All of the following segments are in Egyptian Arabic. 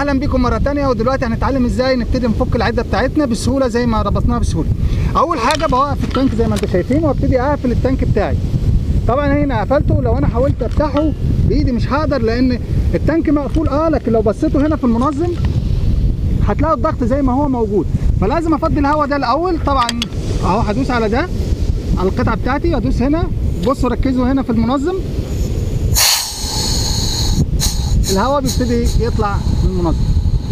اهلا بكم مره تانية ودلوقتي هنتعلم ازاي نبتدي نفك العده بتاعتنا بسهوله زي ما ربطناها بسهوله اول حاجه بوقف التانك زي ما انتم شايفين وابتدي اقفل التانك بتاعي طبعا هنا قفلته لو انا حاولت افتحه بايدي مش هقدر لان التانك مقفول اه لكن لو بصيتوا هنا في المنظم هتلاقوا الضغط زي ما هو موجود فلازم افضي الهواء ده الاول طبعا اهو هدوس على ده على القطعه بتاعتي ادوس هنا بصوا ركزوا هنا في المنظم الهواء بيبتدي يطلع من المنظم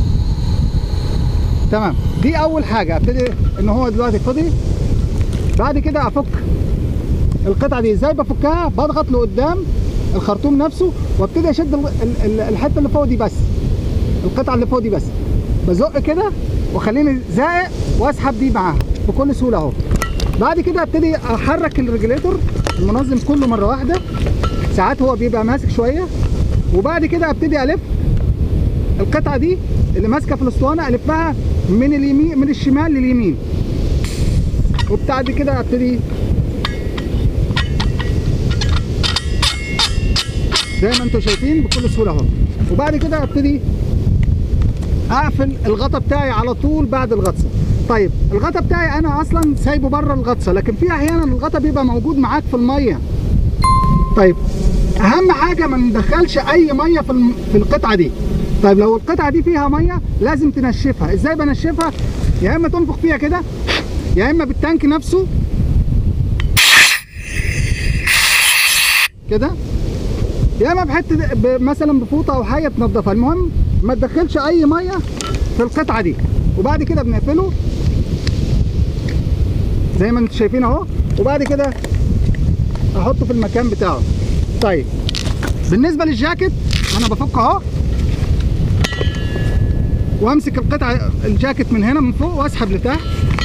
تمام دي اول حاجه ابتدي ان هو دلوقتي فضي بعد كده افك القطعه دي ازاي بفكها بضغط لقدام الخرطوم نفسه وابتدي اشد ال- ال- ال- الحته اللي فوق دي بس القطعه اللي فوق دي بس بزق كده واخليني زائق واسحب دي معاها بكل سهوله اهو بعد كده ابتدي احرك الريجليتور المنظم كله مره واحده ساعات هو بيبقى ماسك شويه وبعد كده ابتدي الف القطعه دي اللي ماسكه في الاسطوانه الفها من اليمين من الشمال لليمين وبعد كده ابتدي زي ما انتم شايفين بكل سهوله اهو وبعد كده ابتدي اقفل الغطا بتاعي على طول بعد الغطسه طيب الغطا بتاعي انا اصلا سايبه بره الغطسه لكن في احيانا الغطا بيبقى موجود معاك في الميه طيب اهم حاجه ما ندخلش اي ميه في الم- في القطعه دي طيب لو القطعه دي فيها ميه لازم تنشفها ازاي بنشفها يا اما تنفخ فيها كده يا اما بالتانك نفسه كده يا اما بحته ب- مثلا بفوطه او حاجه تنضفها المهم ما تدخلش اي ميه في القطعه دي وبعد كده بنقفله زي ما انتم شايفين اهو وبعد كده احطه في المكان بتاعه طيب بالنسبه للجاكيت انا بفك اهو وامسك القطعه الجاكيت من هنا من فوق واسحب لتحت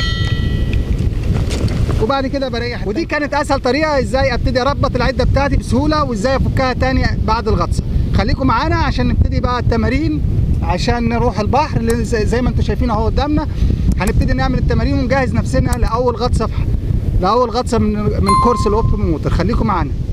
وبعد كده بريح ودي كانت اسهل طريقه ازاي ابتدي اربط العده بتاعتي بسهوله وازاي افكها تاني بعد الغطسه خليكم معانا عشان نبتدي بقى التمارين عشان نروح البحر اللي زي زي ما انتم شايفين اهو قدامنا هنبتدي نعمل التمارين ونجهز نفسنا لاول غطسه في لاول غطسه من من كورس الاوبن موتور خليكم معانا